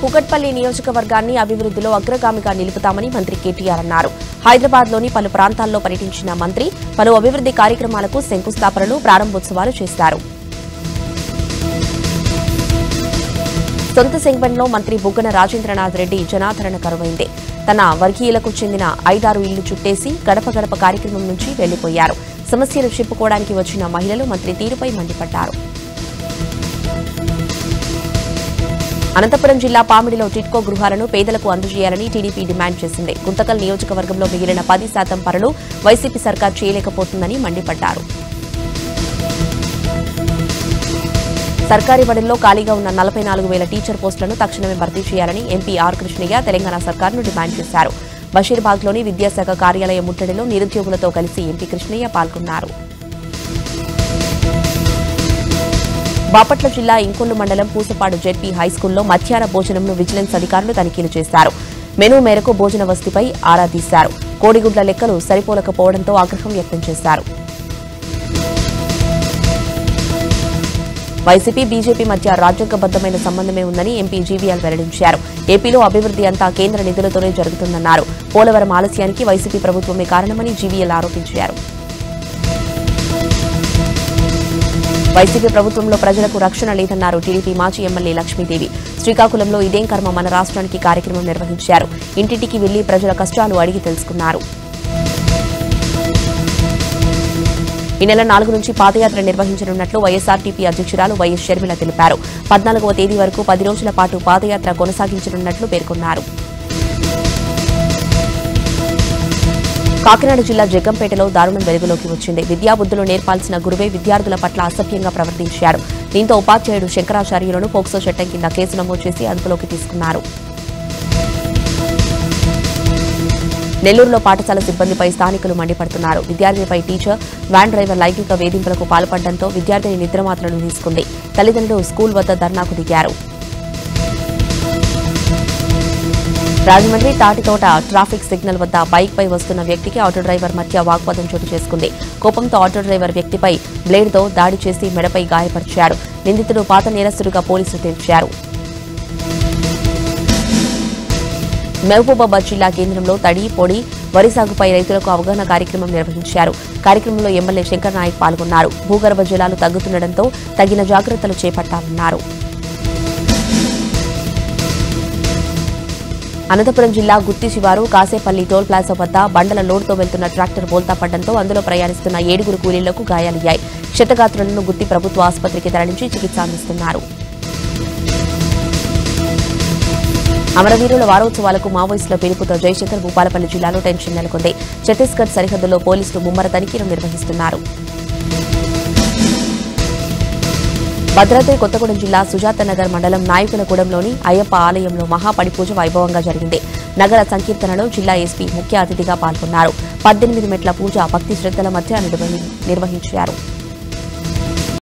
కుకట్పల్లి నియోజకవర్గాన్ని అభివృద్ధిలో అగ్రగామిగా నిలుపుతామని మంత్రి కేటీఆర్ అన్నారు హైదరాబాద్లోని పలు ప్రాంతాల్లో పర్యటించిన మంత్రి పలు అభివృద్ధి కార్యక్రమాలకు శంకుస్థాపనలు ప్రారంభోత్సవాలు చేశారు సొంత సెగ్మెంట్లో మంత్రి బుగ్గన రాజేంద్రనాథ్ రెడ్డి జనాదరణ కరువైంది తన వర్గీయులకు చెందిన ఐదారు ఇళ్లు చుట్టేసి గడప గడప కార్యక్రమం నుంచి వెళ్లిపోయారు సమస్యలు చెప్పుకోవడానికి వచ్చిన మహిళలు మంత్రి తీరుపై మండిపడ్డారు అనంతపురం జిల్లా పామిడిలో టిట్కో గృహాలను పేదలకు అందజేయాలని టీడీపీ డిమాండ్ చేసింది గుంతకల్ నియోజకవర్గంలో మిగిలిన పది శాతం పనులు వైసీపీ సర్కార్ చేయలేకపోతుందని మండిపడ్డారు సర్కారీ బడుల్లో ఖాళీగా ఉన్న నలభై నాలుగు వేల టీచర్ పోస్టులను తక్షణమే భర్తీ చేయాలని ఎంపీ ఆర్ కృష్ణయ్య తెలంగాణ సర్కార్ను డిమాండ్ చేశారు బషీర్బాగ్లోని విద్యాశాఖ కార్యాలయ ముట్టడిలో నిరుద్యోగులతో కలిసి ఎంపీ కృష్ణయ్య పాల్గొన్నారు బాపట్ల జిల్లా ఇంకొల్లు మండలం పూసపాడు జెడ్పీ హైస్కూల్లో మధ్యాహ్న భోజనంను విజిలెన్స్ అధికారులు తనిఖీలు చేశారు మెనూ మేరకు భోజన వసతిపై ఆరా తీశారు కోడిగుడ్ల లెక్కలు సరిపోలకపోవడంతో ఆగ్రహం వ్యక్తం చేశారు వైసీపీ బీజేపీ మధ్య రాజ్యాంగబద్దమైన సంబంధమే ఉందని ఎంపీ జీవీఎల్ వెల్లడించారు ఏపీలో అభివృద్ధి అంతా కేంద్ర నిధులతోనే జరుగుతుందన్నారు పోలవరం ఆలస్యానికి వైసీపీ ప్రభుత్వమే కారణమని జీవీఎల్ ఆరోపించారు వైసీపీ ప్రభుత్వంలో ప్రజలకు రక్షణ లేదన్నారు టీడీపీ మాజీ ఎమ్మెల్యే లక్ష్మీదేవి శ్రీకాకుళంలో ఇదేం కర్మ మన రాష్ట్రానికి కార్యక్రమం నిర్వహించారు ఇంటింటికి వెళ్లి ప్రజల కష్టాలు అడిగి తెలుసుకున్నారు ఈ నెల నాలుగు నుంచి పాదయాత్ర నిర్వహించనున్నట్లు వైఎస్ఆర్టీపీ అధ్యక్షురాలు వైఎస్ షర్మిల తెలిపారు పద్నాలుగవ తేదీ వరకు పది రోజుల పాటు పాదయాత్ర కొనసాగించనున్నట్లు పేర్కొన్నారు కాకినాడ జిల్లా జగ్గంపేటలో దారుణం వెలుగులోకి వచ్చింది విద్యాబుద్ధులు నేర్పాల్సిన గురువే విద్యార్థుల పట్ల అసభ్యంగా ప్రవర్తించారు దీంతో ఉపాధ్యాయుడు శంకరాచార్యులను పోక్సో చట్టం కింద కేసు నమోదు చేసి అదుపులోకి తీసుకున్నారు నెల్లూరులో పాఠశాల సిబ్బందిపై స్థానికులు మండిపడుతున్నారు విద్యార్థినిపై టీచర్ వ్యాన్ డ్రైవర్ లైంగిక వేధింపులకు పాల్పడడంతో విద్యార్థిని నిద్రమాత్రలు తీసుకుంది తల్లిదండ్రులు స్కూల్ వద్ద ధర్నాకు దిగారు రాజమండ్రి తాటితోట ట్రాఫిక్ సిగ్నల్ వద్ద బైక్ పై వస్తున్న వ్యక్తికి ఆటో డ్రైవర్ మధ్య వాగ్వాదం చోటు చేసుకుంది కోపంతో ఆటో డ్రైవర్ వ్యక్తిపై బ్లేడ్తో దాడి చేసి మెడపై గాయపరిచారు నిందితుడు పాత నేరస్తుడిగా పోలీసులు తేల్చారు మహబూబాబాద్ జిల్లా కేంద్రంలో తడి పొడి వరి సాగుపై రైతులకు అవగాహన కార్యక్రమం నిర్వహించారు కార్యక్రమంలో ఎమ్మెల్యే శంకర్ నాయక్ పాల్గొన్నారు భూగర్భ జలాలు తగ్గుతుండటంతో తగిన జాగ్రత్తలు చేపట్టాలన్నారు అనంతపురం జిల్లా గుత్తి శివారు కాసేపల్లి టోల్ ప్లాజా వద్ద బండల లోడ్తో వెళ్తున్న ట్రాక్టర్ బోల్తా పడడంతో అందులో ప్రయాణిస్తున్న ఏడుగురు కూలీలకు గాయాలయ్యాయి క్షతగాత్రులను గుత్తి ప్రభుత్వ ఆసుపత్రికి తరలించి చికిత్స అందిస్తున్నారు అమరవీరుల వారోత్సవాలకు మావోయిస్టుల పిలుపుతో జయశంకర్ భూపాలపల్లి జిల్లాలో టెన్షన్ నెలకొంది ఛత్తీస్గఢ్ సరిహద్దులో పోలీసులు ముమ్మర తనిఖీలు నిర్వహిస్తున్నారు భద్రాద్రి కొత్తగూడెం జిల్లా సుజాతనగర్ మండలం నాయకులగూడెంలోని అయ్యప్ప ఆలయంలో మహాపడిపూజ వైభవంగా జరిగింది నగర సంకీర్తనలో జిల్లా ఎస్పీ ముఖ్య అతిథిగా పాల్గొన్నారు పద్దెనిమిది మెట్ల పూజ భక్తి శ్రద్ధల మధ్య నిర్వహి- నిర్వహించారు